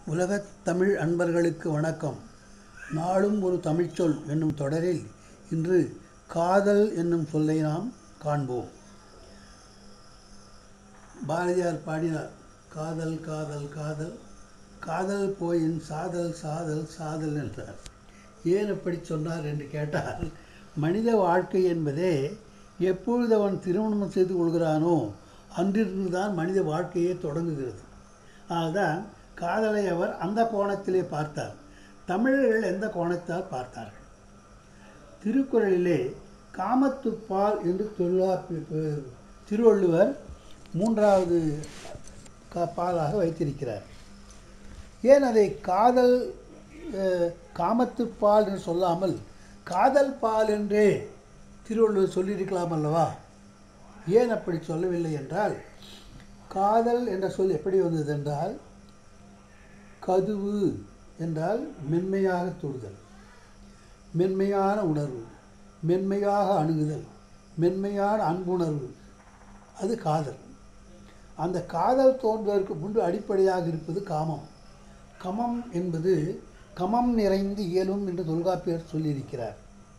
உலகத் தமிழ் அன்பர்களுக்கு வணக்கம் நாளும் ஒரு தமிழ்ச்சொல் என்னும் தொடரில் இன்று காதல் என்னும் சொல்லை நாம் காண்போம் பாரதியார் பாடினார் காதல் காதல் காதல் காதல் போயின் சாதல் சாதல் சாதல் என்றார் ஏன் அப்படி சொன்னார் என்று கேட்டால் மனித வாழ்க்கை என்பதே எப்பொழுது அவன் திருமணம் செய்து கொள்கிறானோ அன்றிருந்து தான் மனித வாழ்க்கையே தொடங்குகிறது அதுதான் காதலை அவர் அந்த கோணத்திலே பார்த்தார் தமிழர்கள் எந்த கோணத்தால் பார்த்தார்கள் திருக்குறளிலே காமத்துப்பால் என்று தொல்காப்பி திருவள்ளுவர் மூன்றாவது கா பாலாக வைத்திருக்கிறார் ஏன் அதை காதல் அஹ், காமத்துப்பால் என்று சொல்லாமல் காதல் பால் என்றே திருவள்ளுவர் சொல்லியிருக்கலாம் அல்லவா ஏன் அப்படி சொல்லவில்லை என்றால் காதல் என்ற சொல் எப்படி வந்தது என்றால் கதுவு என்றால் மென்மையாக தொடுதல் மென்மையான உணர்வு மென்மையாக அணுகுதல் மென்மையான அன்புணர்வு அது காதல் அந்த காதல் தோன்றுவதற்கு முன்பு அடிப்படையாக இருப்பது காமம் கமம் என்பது கமம் நிறைந்து இயலும் என்று தொல்காப்பியர் சொல்லியிருக்கிறார்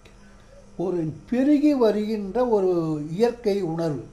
ஒரு பெருகி வருகின்ற ஒரு இயற்கை உணர்வு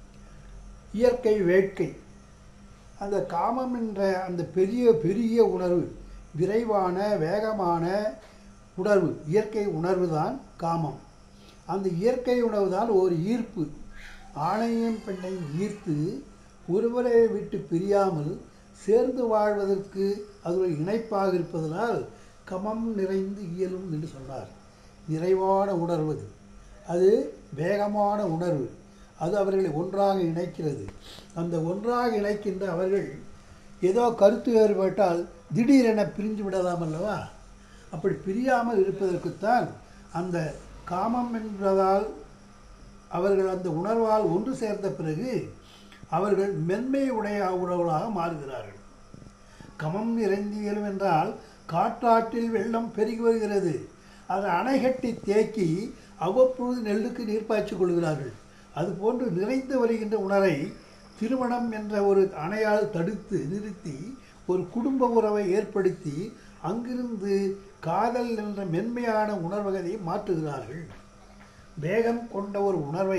இயற்கை வேட்கை அந்த காமம் என்ற அந்த பெரிய பெரிய உணர்வு விரைவான வேகமான உணர்வு இயற்கை உணர்வு தான் காமம் அந்த இயற்கை உணர்வு தான் ஒரு ஈர்ப்பு ஆணையும் பெண்ணையும் ஈர்த்து ஒருவரை விட்டு பிரியாமல் சேர்ந்து வாழ்வதற்கு அது ஒரு இணைப்பாக இருப்பதனால் கமம் நிறைந்து இயலும் என்று சொன்னார் நிறைவான உணர்வு அது அது வேகமான உணர்வு அது அவர்களை ஒன்றாக இணைக்கிறது அந்த ஒன்றாக இணைக்கின்ற அவர்கள் ஏதோ கருத்து வேறுபட்டால் திடீரென பிரிஞ்சு விடலாம் அல்லவா அப்படி பிரியாமல் இருப்பதற்குத்தான் அந்த காமம் என்பதால் அவர்கள் அந்த உணர்வால் ஒன்று சேர்ந்த பிறகு அவர்கள் மென்மை உடைய உறவுகளாக மாறுகிறார்கள் கமம் நிறைந்து இயலும் என்றால் காற்றாற்றில் வெள்ளம் பெருகி வருகிறது அதை அணை கட்டி தேக்கி அவ்வப்பொழுது நெல்லுக்கு நீர் பாய்ச்சிக் கொள்கிறார்கள் அதுபோன்று நிறைந்து வருகின்ற உணரை திருமணம் என்ற ஒரு அணையால் தடுத்து நிறுத்தி ஒரு குடும்ப உறவை ஏற்படுத்தி அங்கிருந்து காதல் என்ற மென்மையான உணர்வகதை மாற்றுகிறார்கள் வேகம் கொண்ட ஒரு உணர்வை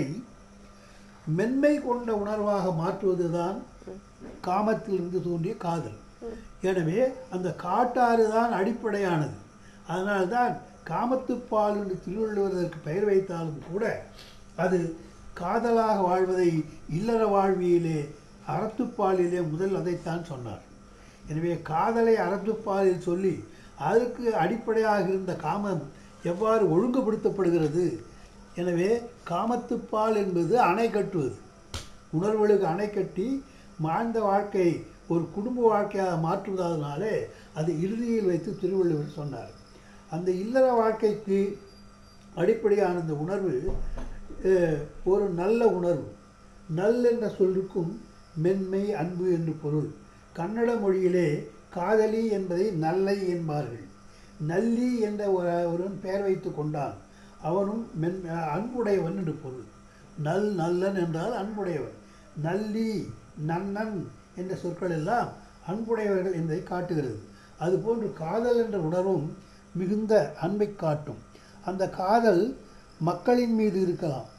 மென்மை கொண்ட உணர்வாக மாற்றுவதுதான் காமத்திலிருந்து தோன்றிய காதல் எனவே அந்த காட்டாறு தான் அடிப்படையானது அதனால்தான் காமத்துப்பால் என்று திருவள்ளுவர் அதற்கு பெயர் வைத்தாலும் கூட அது காதலாக வாழ்வதை இல்லற வாழ்வியலே அறத்துப்பாலிலே முதல் அதைத்தான் சொன்னார் எனவே காதலை அறத்துப்பாலில் சொல்லி அதற்கு அடிப்படையாக இருந்த காமம் எவ்வாறு ஒழுங்குபடுத்தப்படுகிறது எனவே காமத்துப்பால் என்பது அணை கட்டுவது உணர்வுகளுக்கு அணை கட்டி வாழ்ந்த வாழ்க்கை ஒரு குடும்ப வாழ்க்கையாக மாற்றுவதனாலே அது இறுதியில் வைத்து திருவள்ளுவர் சொன்னார் அந்த இல்லற வாழ்க்கைக்கு அடிப்படையான அந்த உணர்வு அஹ், ஒரு நல்ல உணர்வு நல் என்ற சொல்லுக்கும் மென்மை அன்பு என்று பொருள் கன்னட மொழியிலே காதலி என்பதை நல்லை என்பார்கள் நல்லி என்ற ஒரு ஒருவன் பெயர் வைத்து கொண்டான் அவனும் மென் அன்புடையவன் என்று பொருள் நல் நல்லன் என்றால் அன்புடையவன் நல்லி நன்னன் என்ற சொற்கள் எல்லாம் அன்புடையவர்கள் என்பதை காட்டுகிறது அதுபோன்று காதல் என்ற உணர்வும் மிகுந்த அன்பை காட்டும் அந்த காதல் மக்களின் மீது இருக்கலாம்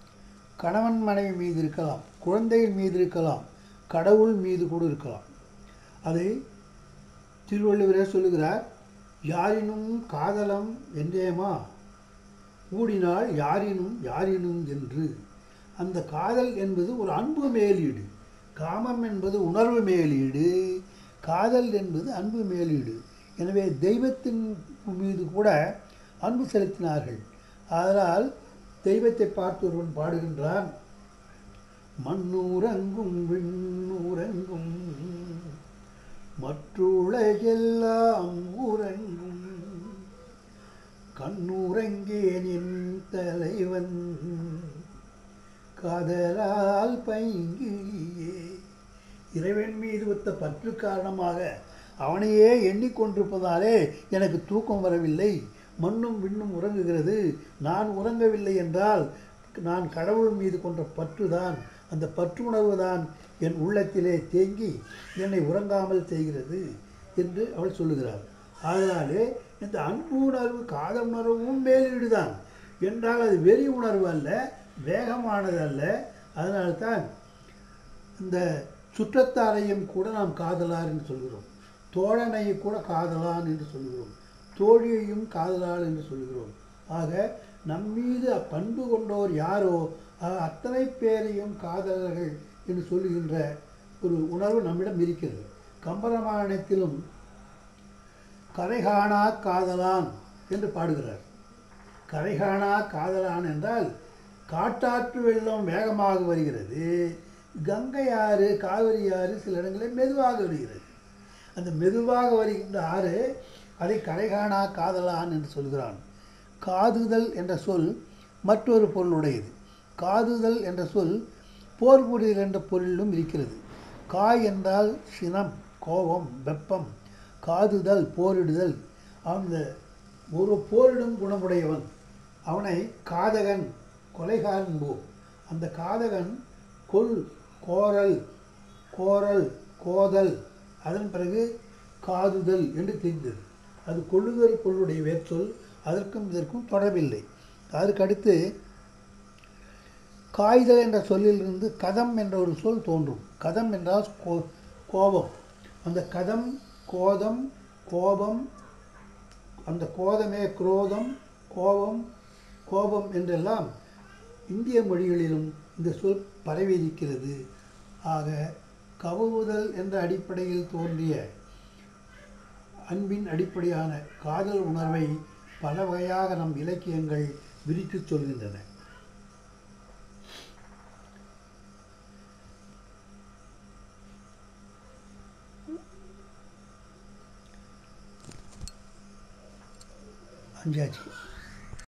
கணவன் மனைவி மீது இருக்கலாம் குழந்தைகள் மீது இருக்கலாம் கடவுள் மீது கூட இருக்கலாம் அதை திருவள்ளுவரே சொல்லுகிறார் யாரினும் காதலம் என்றேமா கூடினால் யாரினும் யாரினும் என்று அந்த காதல் என்பது ஒரு அன்பு மேலீடு காமம் என்பது உணர்வு மேலீடு காதல் என்பது அன்பு மேலீடு எனவே தெய்வத்தின் மீது கூட அன்பு செலுத்தினார்கள் அதனால் தெய்வத்தை பார்த்து ஒருவன் பாடுகின்றான் மண்ணூரங்கும் விண்ணூரங்கும் மற்றுலகெல்லாம் ஊரங்கும் கண்ணூரங்கேன் என் தலைவன் காதலால் பைங்கிலியே இறைவன் மீது வைத்த பற்று காரணமாக அவனையே எண்ணிக்கொண்டிருப்பதாலே எனக்கு தூக்கம் வரவில்லை மண்ணும் விண்ணும் உறங்குகிறது நான் உறங்கவில்லை என்றால் நான் கடவுள் மீது கொண்ட பற்றுதான் அந்த பற்று உணர்வு தான் என் உள்ளத்திலே தேங்கி என்னை உறங்காமல் செய்கிறது என்று அவள் சொல்லுகிறாள் அதனாலே இந்த அன்பு உணர்வு காதல் உணர்வும் மேலீடுதான் என்றால் அது வெறி உணர்வு அல்ல வேகமானது அல்ல அதனால்தான் இந்த சுற்றத்தாரையும் கூட நாம் காதலார் என்று சொல்கிறோம் தோழனையை கூட காதலான் என்று சொல்கிறோம் தோழியையும் காதலாள் என்று சொல்கிறோம் ஆக நம்மீது பண்பு கொண்டோர் யாரோ ஆக அத்தனை பேரையும் காதலர்கள் என்று சொல்லுகின்ற ஒரு உணர்வு நம்மிடம் இருக்கிறது கம்பராமாயணத்திலும் கரைகாணா காதலான் என்று பாடுகிறார் கரைகாணா காதலான் என்றால் காட்டாற்று வெள்ளம் வேகமாக வருகிறது கங்கை ஆறு காவிரி ஆறு சில இடங்களில் மெதுவாக வருகிறது அந்த மெதுவாக வருகின்ற ஆறு அதை கரைகாணா காதலான் என்று சொல்கிறான் காதுதல் என்ற சொல் மற்றொரு பொருளுடையது காதுதல் என்ற சொல் போர் புரிதல் என்ற பொருளிலும் இருக்கிறது காய் என்றால் சினம் கோபம் வெப்பம் காதுதல் போரிடுதல் அந்த ஒரு போரிடும் குணமுடையவன் அவனை காதகன் கொலைகாரன் போ அந்த காதகன் கொல் கோரல் கோரல் கோதல் அதன் பிறகு காதுதல் என்று தெரிந்தது அது கொள்ளுதல் கொள்ளுடைய வேர்ச்சொல் அதற்கும் இதற்கும் தொடர்பில்லை அதற்கடுத்து காய்தல் என்ற சொல்லிலிருந்து கதம் என்ற ஒரு சொல் தோன்றும் கதம் என்றால் கோ கோபம் அந்த கதம் கோதம் கோபம் அந்த கோதமே குரோதம் கோபம் கோபம் என்றெல்லாம் இந்திய மொழிகளிலும் இந்த சொல் பரவி இருக்கிறது ஆக கவுதல் என்ற அடிப்படையில் தோன்றிய அன்பின் அடிப்படையான காதல் உணர்வை பல வகையாக நம் இலக்கியங்கள் விரித்துச் சொல்கின்றன அஞ்சாச்சு